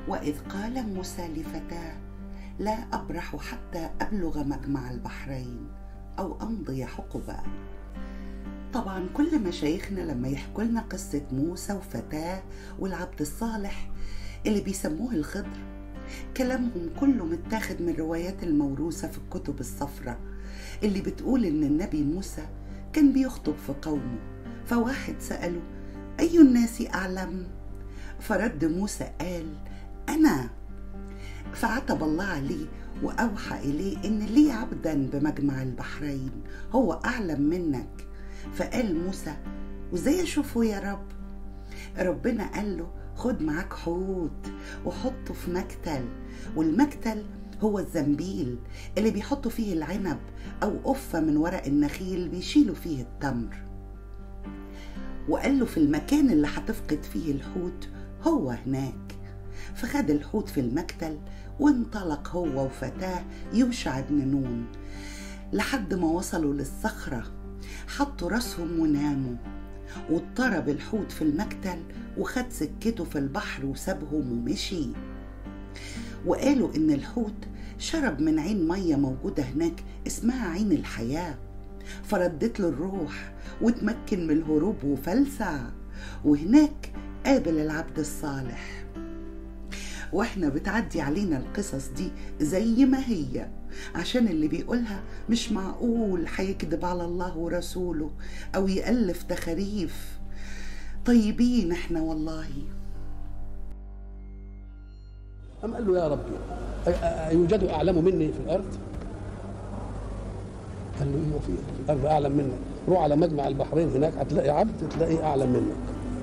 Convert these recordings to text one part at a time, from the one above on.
واذ قال موسى لفتاه لا ابرح حتى ابلغ مجمع البحرين او امضي حقبا طبعا كل مشايخنا لما يحكوا لنا قصه موسى وفتاه والعبد الصالح اللي بيسموه الخضر كلامهم كله متاخد من الروايات الموروثه في الكتب الصفراء اللي بتقول ان النبي موسى كان بيخطب في قومه فواحد ساله اي الناس اعلم فرد موسى قال انا فعتب الله عليه واوحى اليه ان لي عبدا بمجمع البحرين هو اعلم منك فقال موسى وازاي اشوفه يا رب ربنا قال له خد معاك حوت وحطه في مكتل والمكتل هو الزنبيل اللي بيحطوا فيه العنب أو قفة من ورق النخيل بيشيلوا فيه التمر وقال له في المكان اللي هتفقد فيه الحوت هو هناك فخد الحوت في المكتل وانطلق هو وفتاه يوشع بن نون لحد ما وصلوا للصخرة حطوا راسهم وناموا واضطرب الحوت في المكتل وخد سكته في البحر وسابهم ومشي وقالوا إن الحوت شرب من عين مية موجودة هناك اسمها عين الحياة فردت له الروح وتمكن من الهروب وفلسع وهناك قابل العبد الصالح واحنا بتعدي علينا القصص دي زي ما هي عشان اللي بيقولها مش معقول هيكذب على الله ورسوله او يألف تخاريف طيبين احنا والله أم قال له يا ربي أيوجد أعلم مني في الأرض؟ قال له إيه في الأرض أعلم منك روح على مجمع البحرين هناك هتلاقي عبد تلاقيه أعلم منك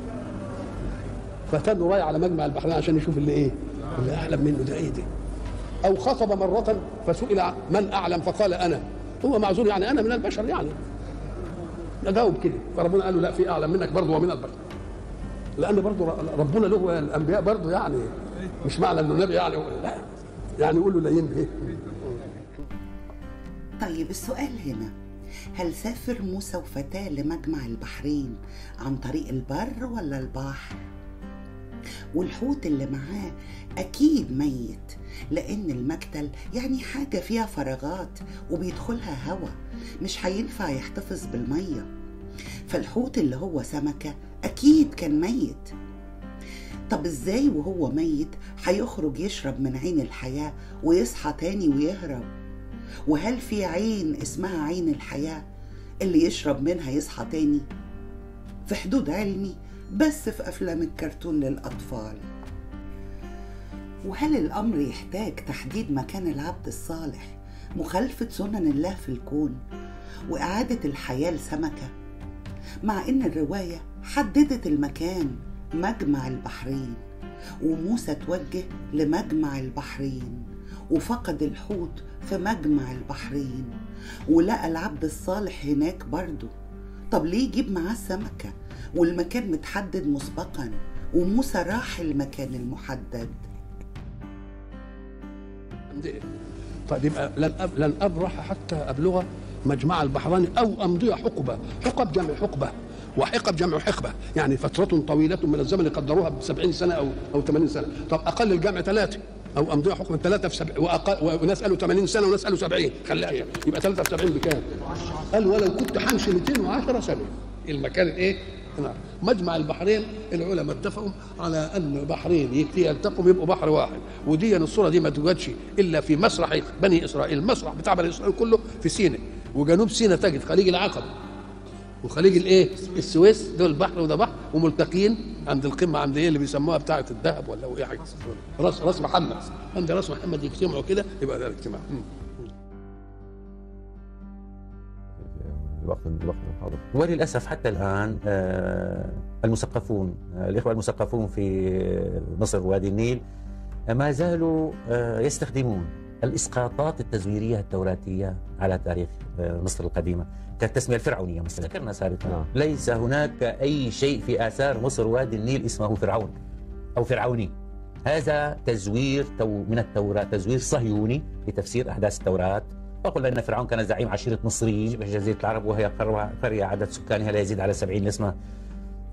فتنه رايح على مجمع البحرين عشان يشوف اللي إيه اللي أعلم منه ده إيه ده أو خطب مرة فسئل من أعلم فقال أنا هو معذور يعني أنا من البشر يعني جاوب كده فربنا قال له لا في أعلم منك برضه ومن البشر لأن برضه ربنا له الأنبياء برضه يعني مش معنى انه النبي يعني لا يعني يقول له لا ينبه طيب السؤال هنا هل سافر موسى وفتاه لمجمع البحرين عن طريق البر ولا البحر والحوت اللي معاه اكيد ميت لان المكتل يعني حاجه فيها فراغات وبيدخلها هوا مش هينفع يحتفظ بالميه فالحوت اللي هو سمكه اكيد كان ميت طب ازاي وهو ميت هيخرج يشرب من عين الحياة ويصحى تاني ويهرب وهل في عين اسمها عين الحياة اللي يشرب منها يصحى تاني في حدود علمي بس في أفلام الكرتون للأطفال وهل الأمر يحتاج تحديد مكان العبد الصالح مخالفة سنن الله في الكون وإعادة الحياة لسمكة مع إن الرواية حددت المكان مجمع البحرين وموسى توجه لمجمع البحرين وفقد الحوت في مجمع البحرين ولقى العبد الصالح هناك برضه طب ليه يجيب معاه السمكة والمكان متحدد مسبقا وموسى راح المكان المحدد طيب يبقى لن أب... لن ابرح حتى ابلغ مجمع البحرين او امضي حقبه حقب جمع حقبه وحقب جمع حقبه يعني فتره طويله من الزمن قدروها ب 70 سنه او او 80 سنه طب اقل الجمع ثلاثه او امضي حكم ثلاثه في سبع وأقل وناس قالوا 80 سنه وناس قالوا 70 خليها يبقى ثلاثه في 70 بكام؟ قال ولو كنت همشي 210 سنه المكان الايه؟ نعم مجمع البحرين العلماء اتفقوا على ان بحرين يلتقوا يبقوا بحر واحد ودي الصوره دي ما توجدش الا في مسرح بني اسرائيل المسرح بتاع بني اسرائيل كله في سيناء وجنوب سيناء تجد خليج العقبه وخليج الايه السويس دول بحر وده بحر وملتقين عند القمه عند ايه اللي بيسموها بتاعه الذهب ولا ايه حاجه راس راس محمد عند راس محمد يجتمعوا كده يبقى ده الاجتماع الوقت الوقت الحاضر وللاسف حتى الان المثقفون الاخوه المثقفون في مصر ووادي النيل ما زالوا يستخدمون الاسقاطات التزويريه التوراتيه على تاريخ مصر القديمه كالتسميه الفرعونيه مثلا ذكرنا سابقا نعم. ليس هناك اي شيء في اثار مصر وادي النيل اسمه فرعون او فرعوني هذا تزوير تو من التوراه تزوير صهيوني لتفسير احداث التوراه وقلنا ان فرعون كان زعيم عشيره مصريين في جزيره العرب وهي قريه عدد سكانها لا يزيد على 70 اسمها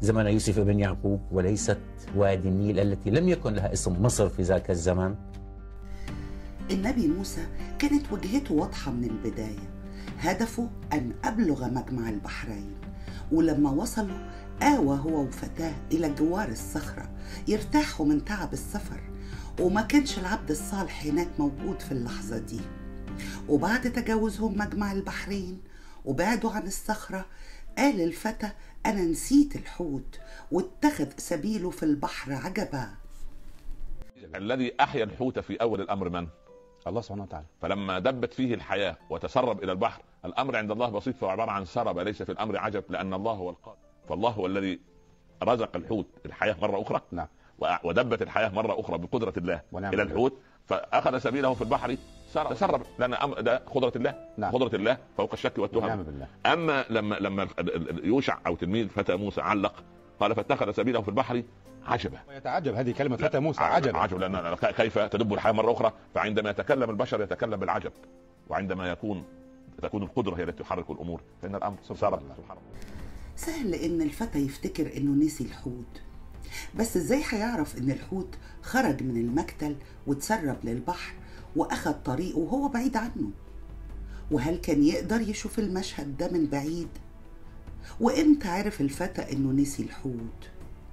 زمن يوسف بن يعقوب وليست وادي النيل التي لم يكن لها اسم مصر في ذاك الزمن النبي موسى كانت وجهته واضحة من البداية هدفه أن أبلغ مجمع البحرين ولما وصلوا آوى هو وفتاه إلى جوار الصخرة يرتاحوا من تعب السفر وما كانش العبد الصالح هناك موجود في اللحظة دي وبعد تجاوزهم مجمع البحرين وبعدوا عن الصخرة قال الفتى أنا نسيت الحوت واتخذ سبيله في البحر عجبا الذي احيا الحوت في اول الامر من؟ الله سبحانه وتعالى فلما دبت فيه الحياه وتسرب الى البحر الامر عند الله بسيط فهو عباره عن سرب ليس في الامر عجب لان الله هو القادر فالله هو الذي رزق الحوت الحياه مره اخرى نعم و- ودبت الحياه مره اخرى بقدره الله ونعم الى بالله. الحوت فاخذ سبيله في البحر سرب تسرب لان أم- ده قدره الله نعم. قدره الله فوق الشك والتهم ونعم بالله اما لما لما ال- ال- ال- يوشع او تلميذ فتى موسى علق قال فاتخذ سبيله في البحر عجبا ويتعجب هذه كلمة فتى موسى عجب عجب عجب لان كيف تدب الحياه مره اخرى فعندما يتكلم البشر يتكلم بالعجب وعندما يكون تكون القدره هي التي تحرك الامور فان الامر سبحان الله سبحان الله سهل إن الفتى يفتكر إنه نسي الحوت بس إزاي هيعرف إن الحوت خرج من المكتل وتسرب للبحر وأخد طريقه وهو بعيد عنه وهل كان يقدر يشوف المشهد ده من بعيد وإمتى عرف الفتى إنه نسي الحوت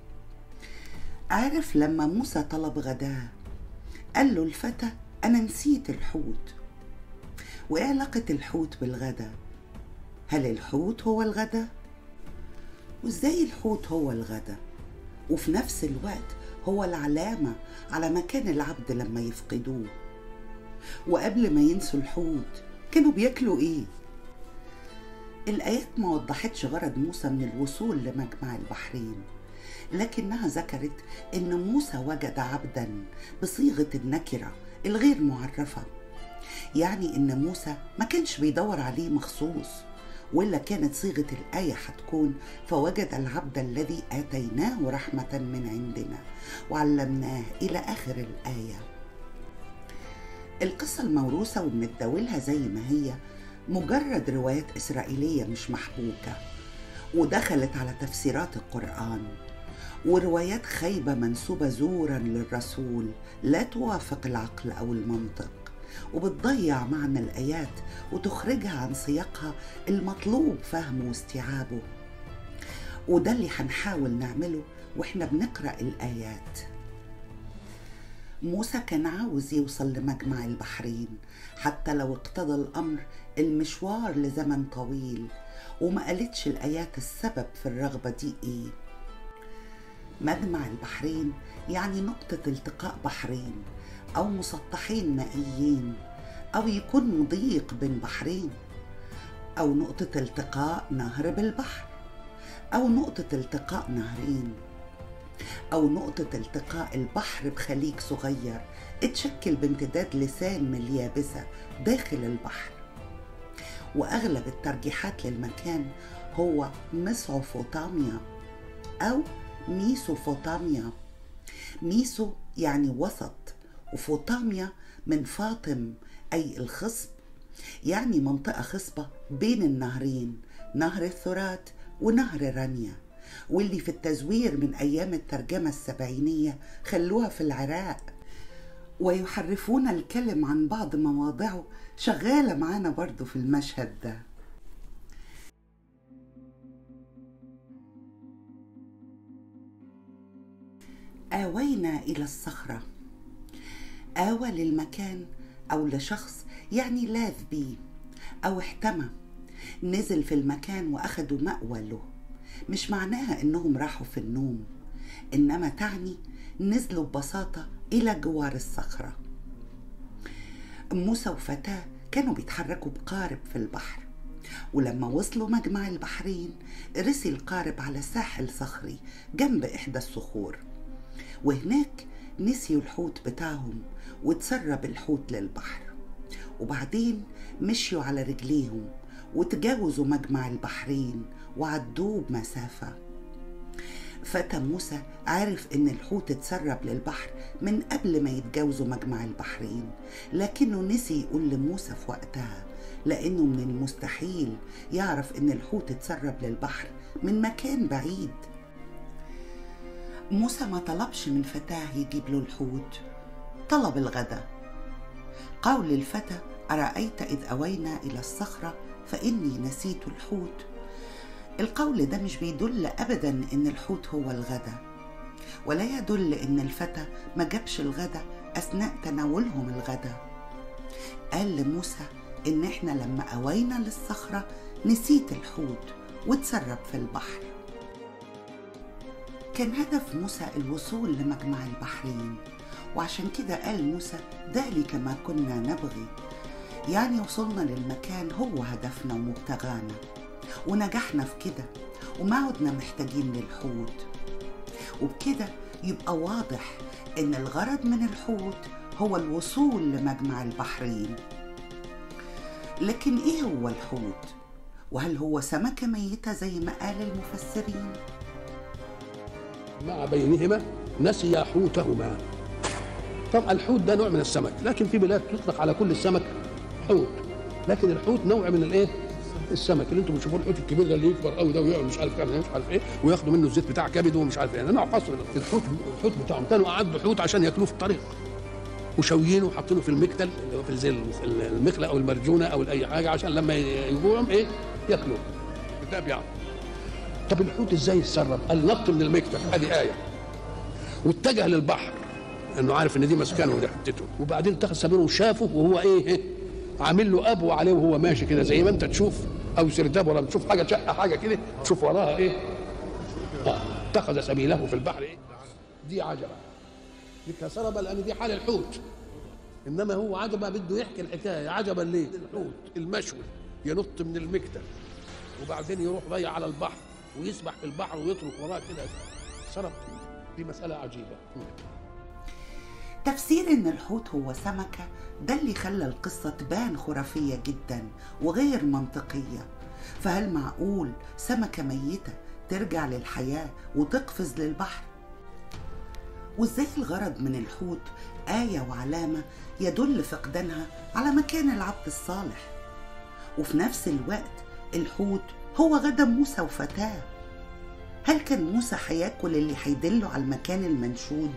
عارف لما موسى طلب غداه قال له الفتى أنا نسيت الحوت وإيه علاقة الحوت بالغدا هل الحوت هو الغدا؟ وإزاي الحوت هو الغدا؟ وفي نفس الوقت هو العلامة على مكان العبد لما يفقدوه وقبل ما ينسوا الحوت كانوا بياكلوا ايه؟ الآيات ما وضحتش غرض موسى من الوصول لمجمع البحرين لكنها ذكرت إن موسى وجد عبدا بصيغة النكرة الغير معرفة يعني إن موسى ما كانش بيدور عليه مخصوص ولا كانت صيغة الآية هتكون فوجد العبد الذي آتيناه رحمة من عندنا وعلمناه إلى آخر الآية القصة الموروثة وبنتداولها زي ما هي مجرد روايات إسرائيلية مش محبوكة ودخلت على تفسيرات القرآن وروايات خايبة منسوبة زورا للرسول لا توافق العقل أو المنطق وبتضيع معنى الآيات وتخرجها عن سياقها المطلوب فهمه واستيعابه وده اللي هنحاول نعمله واحنا بنقرأ الآيات موسى كان عاوز يوصل لمجمع البحرين حتى لو اقتضى الأمر المشوار لزمن طويل وما قالتش الآيات السبب في الرغبة دي إيه مجمع البحرين يعني نقطة التقاء بحرين أو مسطحين مائيين أو يكون مضيق بين بحرين أو نقطة التقاء نهر بالبحر أو نقطة التقاء نهرين أو نقطة التقاء البحر بخليج صغير اتشكل بامتداد لسان من اليابسة داخل البحر وأغلب الترجيحات للمكان هو ميسوفوطاميا أو ميسوفوطاميا ميسو يعني وسط وفوطاميا من فاطم أي الخصب يعني منطقة خصبة بين النهرين نهر الثرات ونهر رانيا واللي في التزوير من أيام الترجمة السبعينية خلوها في العراق ويحرفون الكلم عن بعض مواضعه شغالة معانا برضو في المشهد ده آوينا إلى الصخرة آوى للمكان أو لشخص يعني لاذ بيه أو احتمى نزل في المكان وأخدوا مأوى له مش معناها إنهم راحوا في النوم إنما تعني نزلوا ببساطة إلى جوار الصخرة موسى وفتاه كانوا بيتحركوا بقارب في البحر ولما وصلوا مجمع البحرين رسي القارب على ساحل صخري جنب إحدى الصخور وهناك نسيوا الحوت بتاعهم وتسرب الحوت للبحر وبعدين مشيوا على رجليهم وتجاوزوا مجمع البحرين وعدوه بمسافة فتى موسى عارف ان الحوت اتسرب للبحر من قبل ما يتجاوزوا مجمع البحرين لكنه نسي يقول لموسى في وقتها لانه من المستحيل يعرف ان الحوت اتسرب للبحر من مكان بعيد موسى ما طلبش من فتاه يجيب له الحوت طلب الغداء قول الفتى أرأيت إذ أوينا إلى الصخرة فإني نسيت الحوت القول ده مش بيدل أبدا إن الحوت هو الغداء ولا يدل إن الفتى ما جابش الغداء أثناء تناولهم الغداء قال لموسى إن إحنا لما أوينا للصخرة نسيت الحوت وتسرب في البحر كان هدف موسى الوصول لمجمع البحرين وعشان كده قال موسى ذلك ما كنا نبغي يعني وصلنا للمكان هو هدفنا ومبتغانا ونجحنا في كده وما عدنا محتاجين للحوت وبكده يبقى واضح ان الغرض من الحوت هو الوصول لمجمع البحرين لكن ايه هو الحوت وهل هو سمكه ميته زي ما قال المفسرين مع بينهما نسي حوتهما طبعا الحوت ده نوع من السمك لكن في بلاد تطلق على كل السمك حوت لكن الحوت نوع من الايه السمك اللي انتم بتشوفوه الحوت الكبير ده اللي يكبر قوي ده ويقعد مش عارف كام مش عارف ايه وياخدوا منه الزيت بتاع كبده ومش عارف ايه ده نوع خاص من الحوت الحوت بتاعهم كانوا اعدوا حوت عشان ياكلوه في الطريق وشويينه وحاطينه في المكتل اللي هو في زي المخله او المرجونه او اي حاجه عشان لما يجوعهم ايه ياكلوه ده بيعمل طب الحوت ازاي يتسرب؟ قال نط من المكتب ادي ايه واتجه للبحر انه عارف ان دي مسكنه ودي حتته وبعدين اتخذ سبيله وشافه وهو ايه عامل له ابو عليه وهو ماشي كده زي ما انت تشوف او سرداب ولا تشوف حاجه شقه حاجه كده تشوف وراها ايه اه اتخذ سبيله في البحر ايه دي عجبه دي سرب لان دي حال الحوت انما هو عجبه بده يحكي الحكايه عجبا ليه الحوت المشوي ينط من المكتب وبعدين يروح ضيع على البحر ويسبح في البحر ويترك وراه كده سرب دي مساله عجيبه تفسير ان الحوت هو سمكه ده اللي خلى القصه تبان خرافيه جدا وغير منطقيه فهل معقول سمكه ميته ترجع للحياه وتقفز للبحر وازاي الغرض من الحوت ايه وعلامه يدل فقدانها على مكان العبد الصالح وفي نفس الوقت الحوت هو غدا موسى وفتاه هل كان موسى هياكل اللي هيدله على المكان المنشود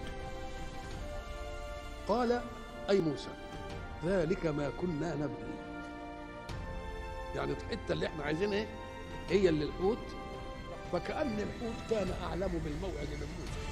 قال أي موسى ذلك ما كنا نبغي يعني الحتة اللي احنا عايزينها ايه هي اللي الحوت فكأن الحوت كان أعلم بالموعد من موسى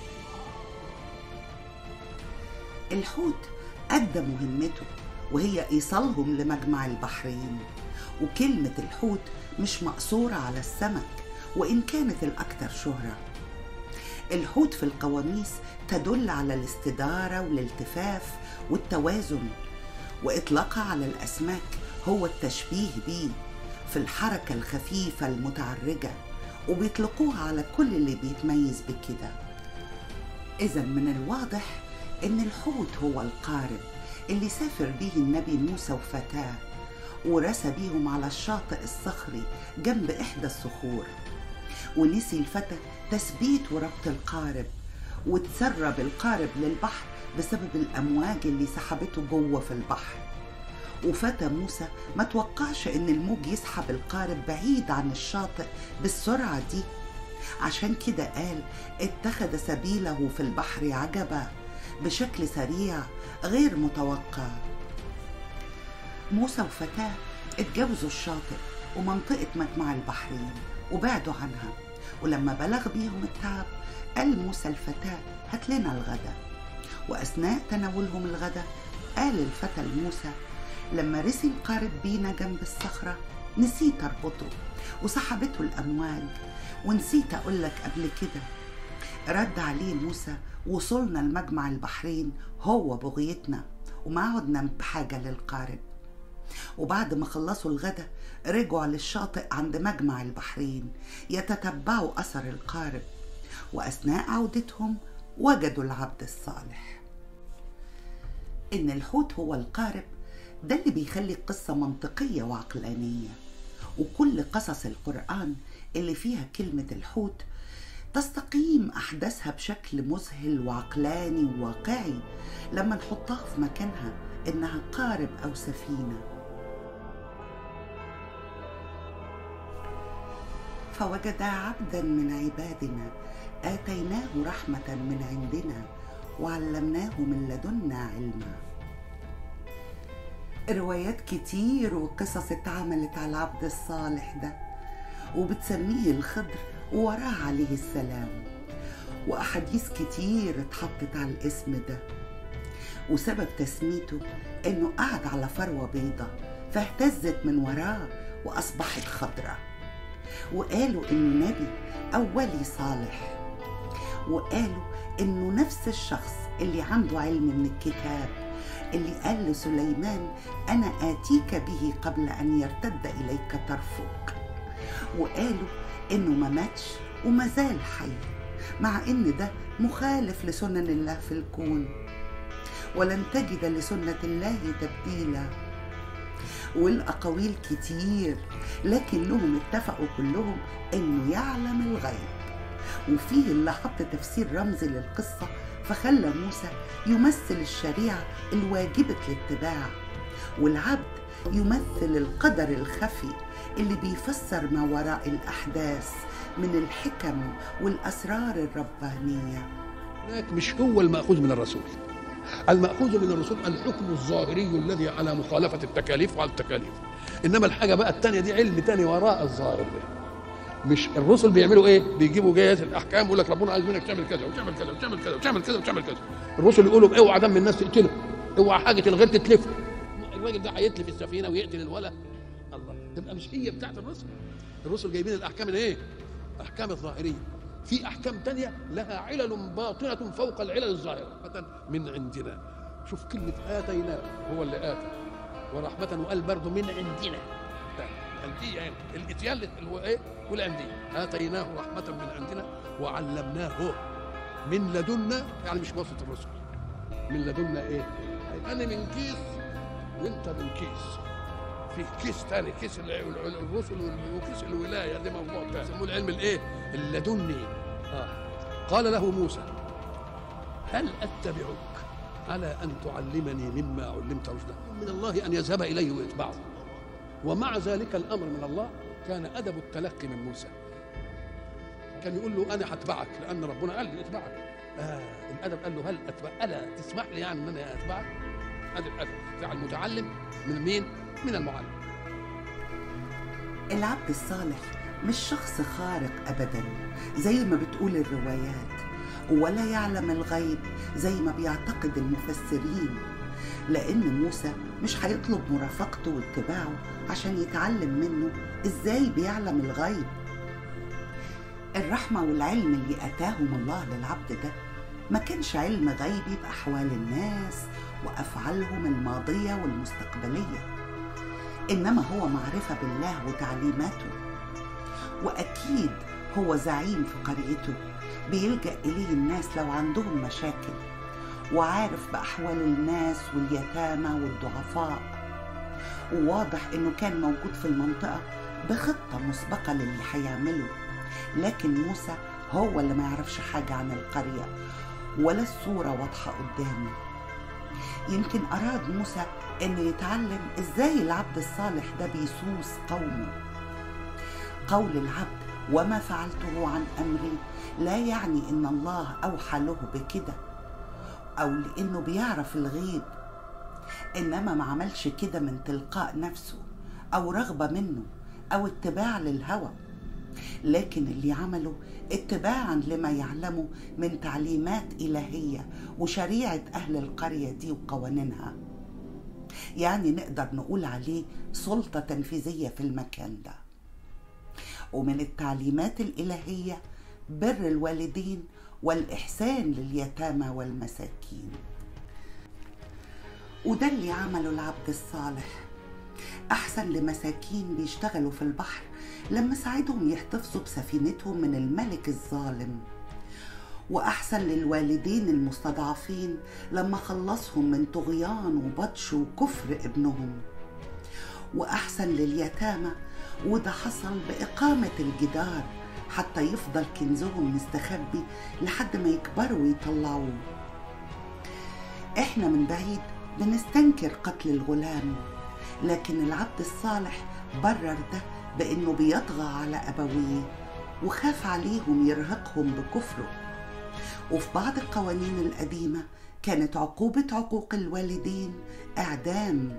الحوت أدى مهمته وهي إيصالهم لمجمع البحرين وكلمة الحوت مش مقصورة على السمك وإن كانت الأكثر شهرة الحوت في القواميس تدل على الاستدارة والالتفاف والتوازن وإطلاقها على الأسماك هو التشبيه بيه في الحركة الخفيفة المتعرجة وبيطلقوها على كل اللي بيتميز بكده إذا من الواضح إن الحوت هو القارب اللي سافر به النبي موسى وفتاه ورسى بيهم على الشاطئ الصخري جنب إحدى الصخور ونسي الفتى تثبيت وربط القارب وتسرب القارب للبحر بسبب الأمواج اللي سحبته جوه في البحر وفتى موسى ما توقعش ان الموج يسحب القارب بعيد عن الشاطئ بالسرعة دي عشان كده قال اتخذ سبيله في البحر عجبا بشكل سريع غير متوقع موسى وفتاه اتجاوزوا الشاطئ ومنطقة مجمع البحرين وبعدوا عنها ولما بلغ بيهم التعب قال موسى الفتاة هات لنا الغداء وأثناء تناولهم الغداء قال الفتى لموسى لما رسي القارب بينا جنب الصخرة نسيت أربطه وسحبته الأمواج ونسيت أقول لك قبل كده رد عليه موسى وصلنا لمجمع البحرين هو بغيتنا وما عدنا بحاجة للقارب وبعد ما خلصوا الغدا رجعوا للشاطئ عند مجمع البحرين يتتبعوا أثر القارب وأثناء عودتهم وجدوا العبد الصالح إن الحوت هو القارب ده اللي بيخلي القصة منطقية وعقلانية وكل قصص القرآن اللي فيها كلمة الحوت تستقيم أحداثها بشكل مذهل وعقلاني وواقعي لما نحطها في مكانها إنها قارب أو سفينة فوجدا عبدا من عبادنا آتيناه رحمة من عندنا وعلمناه من لدنا علما روايات كتير وقصص اتعملت على العبد الصالح ده وبتسميه الخضر ووراه عليه السلام وأحاديث كتير اتحطت على الاسم ده وسبب تسميته إنه قعد على فروة بيضة فاهتزت من وراه وأصبحت خضرة وقالوا إنه نبي أو ولي صالح وقالوا إنه نفس الشخص اللي عنده علم من الكتاب اللي قال لسليمان أنا آتيك به قبل أن يرتد إليك طرفك وقالوا إنه ما ماتش وما زال حي مع إن ده مخالف لسنن الله في الكون ولن تجد لسنة الله تبديلا والأقاويل كتير لكنهم اتفقوا كلهم إنه يعلم الغيب وفيه اللي حط تفسير رمزي للقصة فخلى موسى يمثل الشريعة الواجبة الاتباع والعبد يمثل القدر الخفي اللي بيفسر ما وراء الأحداث من الحكم والأسرار الربانية هناك مش هو المأخوذ من الرسول المأخوذ من الرسول الحكم الظاهري الذي على مخالفة التكاليف وعلى التكاليف إنما الحاجة بقى التانية دي علم تاني وراء الظاهر ده مش الرسل بيعملوا ايه؟ بيجيبوا جايات الاحكام يقول لك ربنا عايز منك تعمل كذا وتعمل كذا وتعمل كذا وتعمل كذا وتعمل كذا الرسل يقولوا اوعى دم الناس تقتله اوعى حاجه الغير تتلف الراجل ده هيتلف السفينه ويقتل الولد الله تبقى مش هي بتاعت الرسل الرسل جايبين الاحكام الايه؟ احكام الظاهريه في احكام تانية لها علل باطنه فوق العلل الظاهره مثلا من عندنا شوف كلمه اتيناه هو اللي اتى ورحمه وقال برضه من عندنا العندية يعني الاتيان اللي هو ايه والعندية اتيناه رحمة من عندنا وعلمناه من لدنا يعني مش واسطة الرسل من لدنا ايه انا من كيس وانت من كيس في كيس تاني كيس الرسل وكيس الولاية ده موضوع تاني يسموه العلم الايه اللدني آه. قال له موسى هل اتبعك على ان تعلمني مما علمت رشدا من الله ان يذهب اليه ويتبعه ومع ذلك الامر من الله كان ادب التلقي من موسى كان يقول له انا هتبعك لان ربنا قال لي اتبعك آه الادب قال له هل اتبع الا تسمح لي يعني ان انا اتبعك هذا الادب بتاع المتعلم من مين من المعلم العبد الصالح مش شخص خارق ابدا زي ما بتقول الروايات ولا يعلم الغيب زي ما بيعتقد المفسرين لأن موسى مش هيطلب مرافقته واتباعه عشان يتعلم منه إزاي بيعلم الغيب الرحمة والعلم اللي أتاهم الله للعبد ده ما كانش علم غيبي بأحوال الناس وأفعالهم الماضية والمستقبلية إنما هو معرفة بالله وتعليماته وأكيد هو زعيم في قريته بيلجأ إليه الناس لو عندهم مشاكل وعارف بأحوال الناس واليتامى والضعفاء وواضح إنه كان موجود في المنطقة بخطة مسبقة للي هيعمله لكن موسى هو اللي ما يعرفش حاجة عن القرية ولا الصورة واضحة قدامه يمكن أراد موسى إنه يتعلم إزاي العبد الصالح ده بيسوس قومه قول العبد وما فعلته عن أمري لا يعني إن الله أوحى له بكده أو لأنه بيعرف الغيب إنما ما عملش كده من تلقاء نفسه أو رغبة منه أو اتباع للهوى لكن اللي عمله اتباعا لما يعلمه من تعليمات إلهية وشريعة أهل القرية دي وقوانينها يعني نقدر نقول عليه سلطة تنفيذية في المكان ده ومن التعليمات الإلهية بر الوالدين والإحسان لليتامى والمساكين وده اللي عمله العبد الصالح أحسن لمساكين بيشتغلوا في البحر لما ساعدهم يحتفظوا بسفينتهم من الملك الظالم وأحسن للوالدين المستضعفين لما خلصهم من طغيان وبطش وكفر ابنهم وأحسن لليتامى وده حصل بإقامة الجدار حتى يفضل كنزهم مستخبي لحد ما يكبروا ويطلعوه احنا من بعيد بنستنكر قتل الغلام لكن العبد الصالح برر ده بانه بيطغى على ابويه وخاف عليهم يرهقهم بكفره وفي بعض القوانين القديمة كانت عقوبة عقوق الوالدين إعدام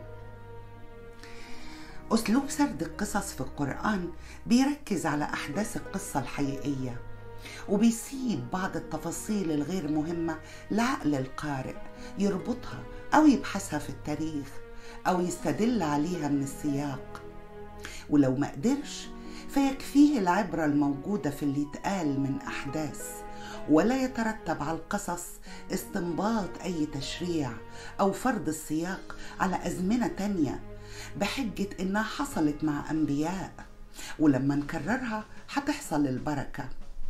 أسلوب سرد القصص في القرآن بيركز على أحداث القصة الحقيقية وبيسيب بعض التفاصيل الغير مهمة لعقل القارئ يربطها أو يبحثها في التاريخ أو يستدل عليها من السياق ولو ما قدرش فيكفيه العبرة الموجودة في اللي اتقال من أحداث ولا يترتب على القصص استنباط أي تشريع أو فرض السياق على أزمنة تانية بحجة إنها حصلت مع أنبياء ولما نكررها هتحصل البركة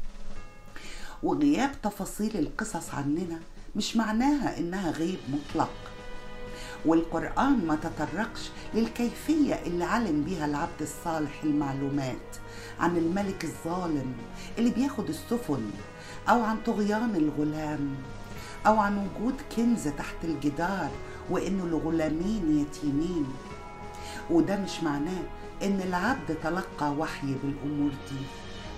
وغياب تفاصيل القصص عننا مش معناها إنها غيب مطلق والقرآن ما تطرقش للكيفية اللي علم بيها العبد الصالح المعلومات عن الملك الظالم اللي بياخد السفن أو عن طغيان الغلام أو عن وجود كنز تحت الجدار وإنه الغلامين يتيمين وده مش معناه إن العبد تلقى وحي بالأمور دي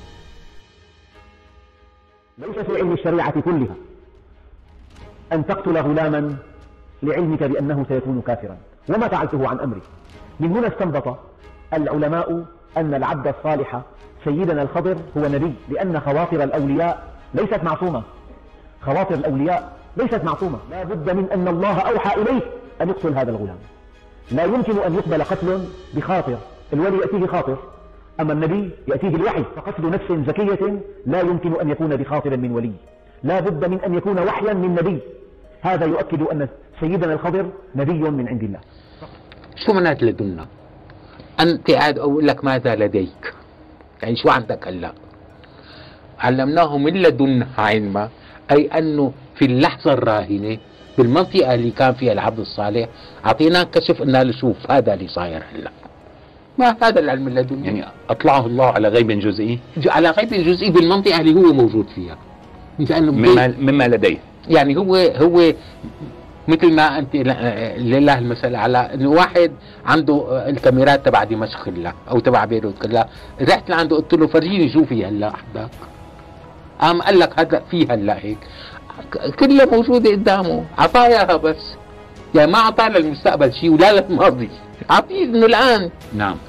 ليس في علم الشريعة كلها أن تقتل غلاما لعلمك بأنه سيكون كافرا وما فعلته عن أمري من هنا استنبط العلماء أن العبد الصالح سيدنا الخضر هو نبي لأن خواطر الأولياء ليست معصومة خواطر الأولياء ليست معصومة لا بد من أن الله أوحى إليه أن يقتل هذا الغلام لا يمكن أن يقبل قتل بخاطر الولي يأتيه خاطر أما النبي يأتيه الوحي فقتل نفس زكية لا يمكن أن يكون بخاطر من ولي لا بد من أن يكون وحيا من نبي هذا يؤكد أن سيدنا الخضر نبي من عند الله شو معنات لدنا؟ أنت قاعد أقول لك ماذا لديك؟ يعني شو عندك هلا؟ علمناه من لدنا علما أي أنه في اللحظة الراهنة بالمنطقة اللي كان فيها العبد الصالح أعطيناه كشف أن شوف هذا اللي صاير هلا ما هذا العلم اللدني يعني اطلعه الله على غيب جزئي على غيب جزئي بالمنطقة اللي هو موجود فيها لأنه مما مما لديه يعني هو هو مثل ما انت لله المثل على انه واحد عنده الكاميرات تبع دمشق كلها او تبع بيروت كلها رحت لعنده قلت له فرجيني شو في هلا حدك قام قال لك هذا في هلا هيك كلها موجوده قدامه عطاياها بس يعني ما اعطاه للمستقبل شيء ولا للماضي اعطيه انه الان نعم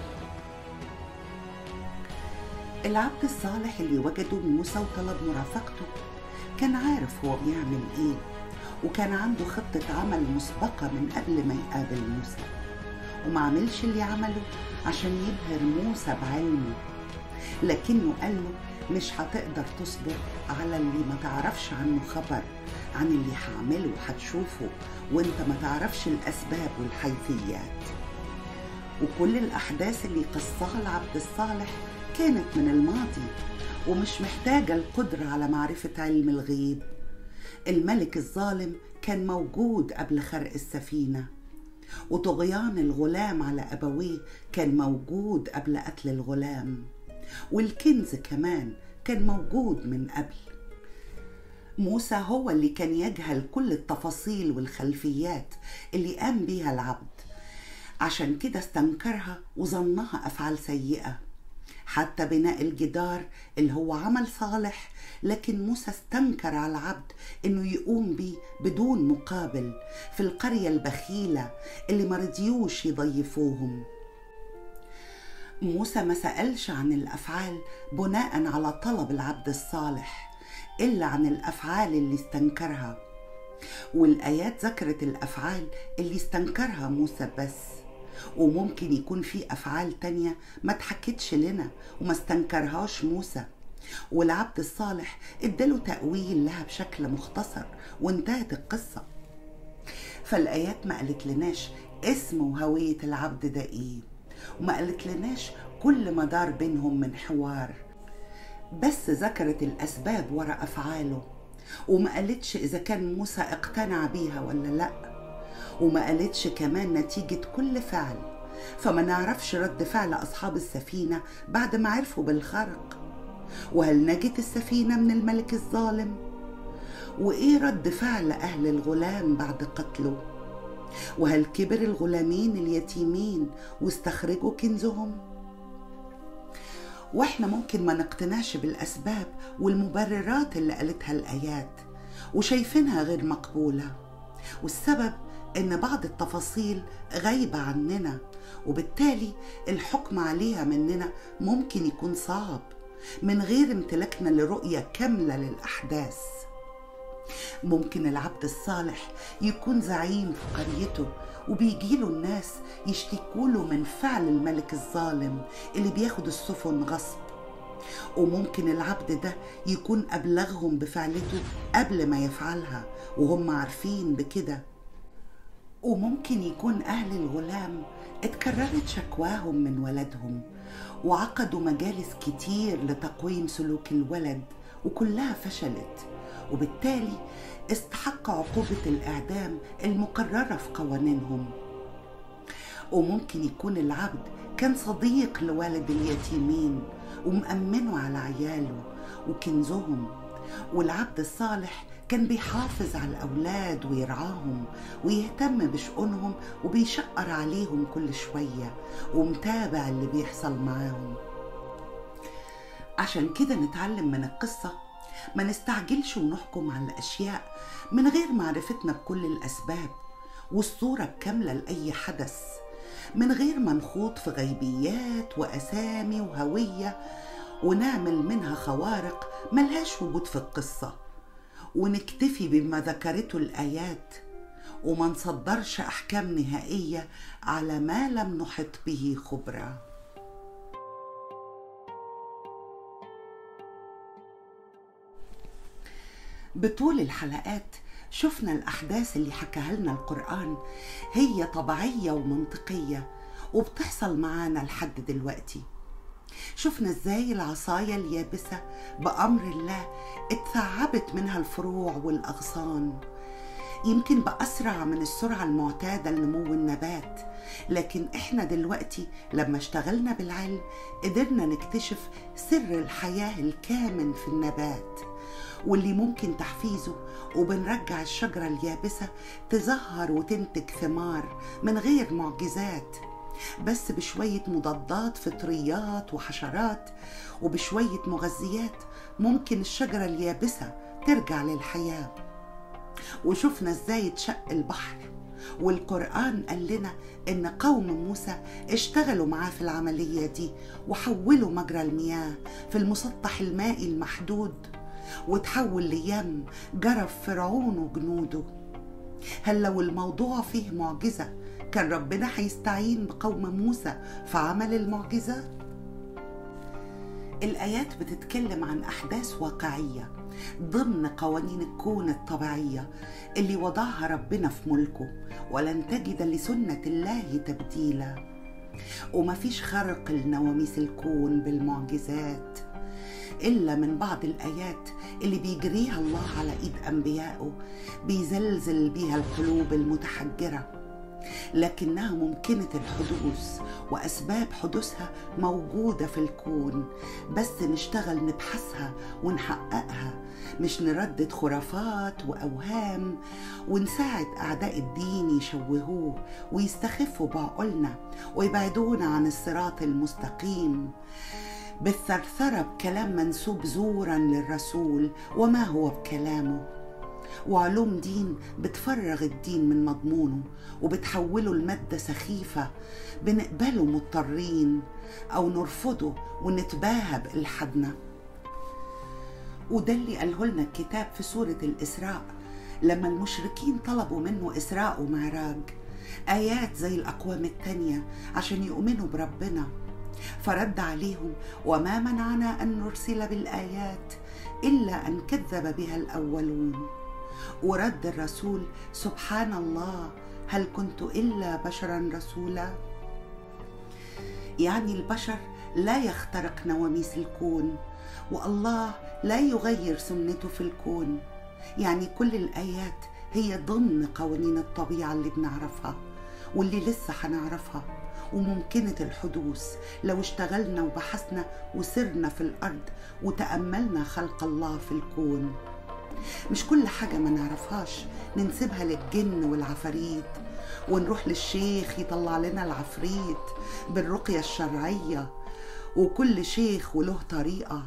العبد الصالح اللي وجده موسى وطلب مرافقته كان عارف هو بيعمل ايه وكان عنده خطة عمل مسبقة من قبل ما يقابل موسى وما عملش اللي عمله عشان يبهر موسى بعلمه لكنه قال له مش هتقدر تصبر على اللي ما تعرفش عنه خبر عن اللي هعمله وهتشوفه وانت ما تعرفش الأسباب والحيثيات وكل الأحداث اللي قصها العبد الصالح كانت من الماضي ومش محتاجة القدرة على معرفة علم الغيب الملك الظالم كان موجود قبل خرق السفينة وطغيان الغلام على أبويه كان موجود قبل قتل الغلام والكنز كمان كان موجود من قبل موسى هو اللي كان يجهل كل التفاصيل والخلفيات اللي قام بيها العبد عشان كده استنكرها وظنها أفعال سيئة حتى بناء الجدار اللي هو عمل صالح لكن موسى استنكر على العبد انه يقوم بيه بدون مقابل في القرية البخيلة اللي مرضيوش يضيفوهم موسى ما سألش عن الأفعال بناء على طلب العبد الصالح إلا عن الأفعال اللي استنكرها والآيات ذكرت الأفعال اللي استنكرها موسى بس وممكن يكون في أفعال تانية ما اتحكتش لنا وما استنكرهاش موسى والعبد الصالح اداله تأويل لها بشكل مختصر وانتهت القصة فالآيات ما قالت لناش اسم وهوية العبد ده ايه وما قالت لناش كل ما دار بينهم من حوار بس ذكرت الأسباب وراء أفعاله وما قالتش إذا كان موسى اقتنع بيها ولا لأ وما قالتش كمان نتيجة كل فعل فما نعرفش رد فعل أصحاب السفينة بعد ما عرفوا بالخرق وهل نجت السفينة من الملك الظالم؟ وإيه رد فعل أهل الغلام بعد قتله؟ وهل كبر الغلامين اليتيمين واستخرجوا كنزهم؟ واحنا ممكن ما نقتنعش بالاسباب والمبررات اللي قالتها الايات وشايفينها غير مقبوله والسبب ان بعض التفاصيل غايبه عننا وبالتالي الحكم عليها مننا ممكن يكون صعب من غير امتلاكنا لرؤيه كامله للاحداث ممكن العبد الصالح يكون زعيم في قريته وبيجيله الناس يشتكوله من فعل الملك الظالم اللي بياخد السفن غصب وممكن العبد ده يكون أبلغهم بفعلته قبل ما يفعلها وهم عارفين بكده وممكن يكون أهل الغلام اتكررت شكواهم من ولدهم وعقدوا مجالس كتير لتقويم سلوك الولد وكلها فشلت وبالتالي استحق عقوبة الإعدام المقررة في قوانينهم وممكن يكون العبد كان صديق لوالد اليتيمين ومأمنه على عياله وكنزهم والعبد الصالح كان بيحافظ على الأولاد ويرعاهم ويهتم بشؤونهم وبيشقر عليهم كل شوية ومتابع اللي بيحصل معاهم عشان كده نتعلم من القصة ما نستعجلش ونحكم على الأشياء من غير معرفتنا بكل الأسباب والصورة الكاملة لأي حدث من غير ما نخوض في غيبيات وأسامي وهوية ونعمل منها خوارق ملهاش وجود في القصة ونكتفي بما ذكرته الآيات وما نصدرش أحكام نهائية على ما لم نحط به خبرة بطول الحلقات شفنا الأحداث اللي حكاها لنا القرآن هي طبيعية ومنطقية وبتحصل معانا لحد دلوقتي شفنا ازاي العصاية اليابسة بأمر الله اتثعبت منها الفروع والأغصان يمكن بأسرع من السرعة المعتادة لنمو النبات لكن احنا دلوقتي لما اشتغلنا بالعلم قدرنا نكتشف سر الحياة الكامن في النبات واللي ممكن تحفيزه وبنرجع الشجرة اليابسة تزهر وتنتج ثمار من غير معجزات بس بشوية مضادات فطريات وحشرات وبشوية مغذيات ممكن الشجرة اليابسة ترجع للحياة وشفنا ازاي اتشق البحر والقرآن قال لنا إن قوم موسى اشتغلوا معاه في العملية دي وحولوا مجرى المياه في المسطح المائي المحدود وتحول ليم جرف فرعون وجنوده هل لو الموضوع فيه معجزة كان ربنا هيستعين بقوم موسى في عمل المعجزة؟ الآيات بتتكلم عن أحداث واقعية ضمن قوانين الكون الطبيعية اللي وضعها ربنا في ملكه ولن تجد لسنة الله تبديلا ومفيش خرق لنواميس الكون بالمعجزات إلا من بعض الآيات اللي بيجريها الله على إيد أنبيائه بيزلزل بيها القلوب المتحجرة لكنها ممكنة الحدوث وأسباب حدوثها موجودة في الكون بس نشتغل نبحثها ونحققها مش نردد خرافات وأوهام ونساعد أعداء الدين يشوهوه ويستخفوا بعقولنا ويبعدونا عن الصراط المستقيم بالثرثرة بكلام منسوب زورا للرسول وما هو بكلامه وعلوم دين بتفرغ الدين من مضمونه وبتحوله لمادة سخيفة بنقبله مضطرين أو نرفضه ونتباهى بإلحادنا وده اللي قاله لنا الكتاب في سورة الإسراء لما المشركين طلبوا منه إسراء ومعراج آيات زي الأقوام التانية عشان يؤمنوا بربنا فرد عليهم وما منعنا أن نرسل بالآيات إلا أن كذب بها الأولون ورد الرسول سبحان الله هل كنت الا بشرا رسولا يعني البشر لا يخترق نواميس الكون والله لا يغير سنته في الكون يعني كل الايات هي ضمن قوانين الطبيعه اللي بنعرفها واللي لسه هنعرفها وممكنة الحدوث لو اشتغلنا وبحثنا وسرنا في الأرض وتأملنا خلق الله في الكون مش كل حاجة ما نعرفهاش ننسبها للجن والعفاريت ونروح للشيخ يطلع لنا العفريت بالرقية الشرعية وكل شيخ وله طريقة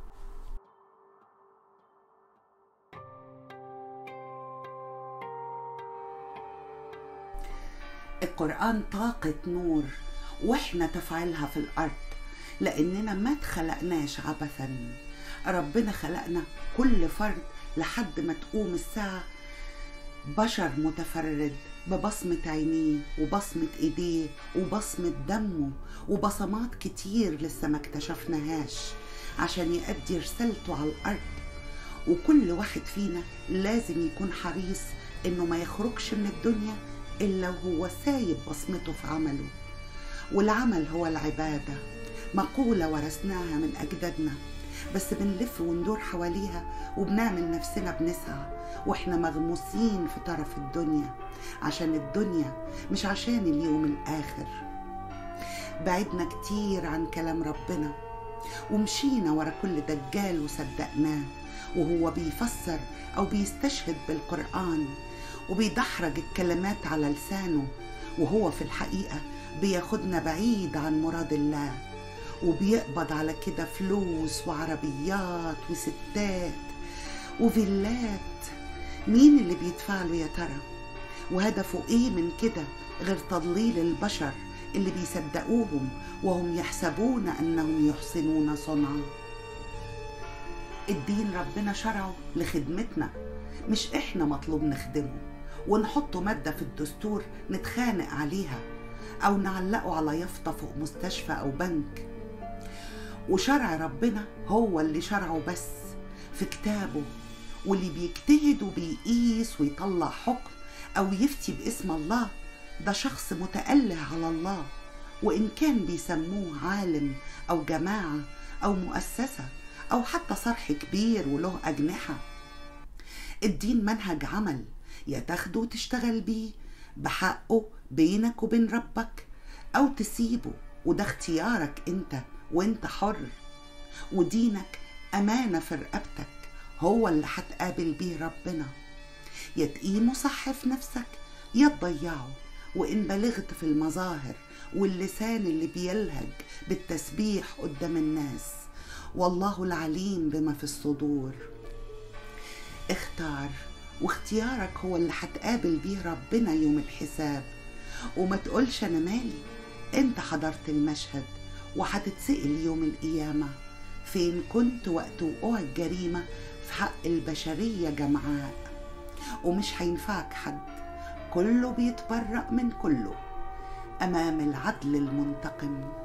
القرآن طاقة نور واحنا تفعيلها في الأرض لأننا ما اتخلقناش عبثا ربنا خلقنا كل فرد لحد ما تقوم الساعة بشر متفرد ببصمة عينيه وبصمة ايديه وبصمة دمه وبصمات كتير لسه ما اكتشفناهاش عشان يأدي رسالته على الأرض وكل واحد فينا لازم يكون حريص انه ما يخرجش من الدنيا الا وهو سايب بصمته في عمله والعمل هو العبادة مقولة ورثناها من أجدادنا بس بنلف وندور حواليها وبنعمل نفسنا بنسعى واحنا مغموسين في طرف الدنيا عشان الدنيا مش عشان اليوم الآخر بعدنا كتير عن كلام ربنا ومشينا ورا كل دجال وصدقناه وهو بيفسر أو بيستشهد بالقرآن وبيدحرج الكلمات على لسانه وهو في الحقيقة بياخدنا بعيد عن مراد الله وبيقبض على كده فلوس وعربيات وستات وفيلات مين اللي بيدفع له يا ترى وهدفه ايه من كده غير تضليل البشر اللي بيصدقوهم وهم يحسبون انهم يحسنون صنعا الدين ربنا شرعه لخدمتنا مش احنا مطلوب نخدمه ونحطه مادة في الدستور نتخانق عليها أو نعلقه على يافطة فوق مستشفى أو بنك وشرع ربنا هو اللي شرعه بس في كتابه واللي بيجتهد وبيقيس ويطلع حكم أو يفتي باسم الله ده شخص متأله على الله وإن كان بيسموه عالم أو جماعة أو مؤسسة أو حتى صرح كبير وله أجنحة الدين منهج عمل يا تاخده وتشتغل بيه بحقه بينك وبين ربك أو تسيبه وده اختيارك أنت وأنت حر ودينك أمانة في رقبتك هو اللي هتقابل بيه ربنا يا تقيمه صح في نفسك يا تضيعه وإن بلغت في المظاهر واللسان اللي بيلهج بالتسبيح قدام الناس والله العليم بما في الصدور اختار واختيارك هو اللي هتقابل بيه ربنا يوم الحساب وما تقولش انا مالي انت حضرت المشهد وهتتسأل يوم القيامة فين كنت وقت وقوع الجريمة في حق البشرية جمعاء ومش هينفعك حد كله بيتبرأ من كله أمام العدل المنتقم